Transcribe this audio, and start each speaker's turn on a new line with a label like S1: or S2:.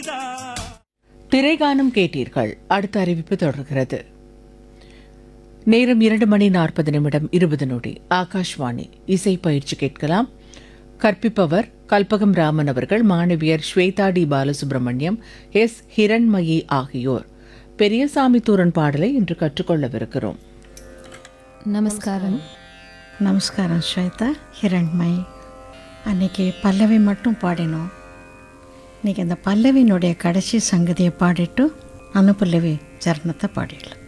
S1: நீதா
S2: திரைகானம் கேட்டீர்கள் அடுத்த அறிவிப்பு தொடர்கிறது நேரம் இரண்டு மணி நாற்பது நிமிடம் இருபது நொடி ஆகாஷ்வாணி இசை பயிற்சி கேட்கலாம் கற்பிப்பவர் கல்பகம் ராமன் அவர்கள் மாணவியர் ஸ்வேதா டி பாலசுப்ரமணியம் எஸ் ஹிரண்மயி ஆகியோர் பெரியசாமி தூரன் பாடலை இன்று கற்றுக்கொள்ளவிருக்கிறோம்
S3: நமஸ்காரம்
S4: நமஸ்காரம் ஸ்வேதா ஹிரண்மயி அன்னைக்கு பல்லவி மட்டும் பாடினோம் இன்னைக்கு அந்த பல்லவியினுடைய கடைசி சங்கதியை பாடிட்டு அனுபல்லவி சரணத்தை பாடிடலாம்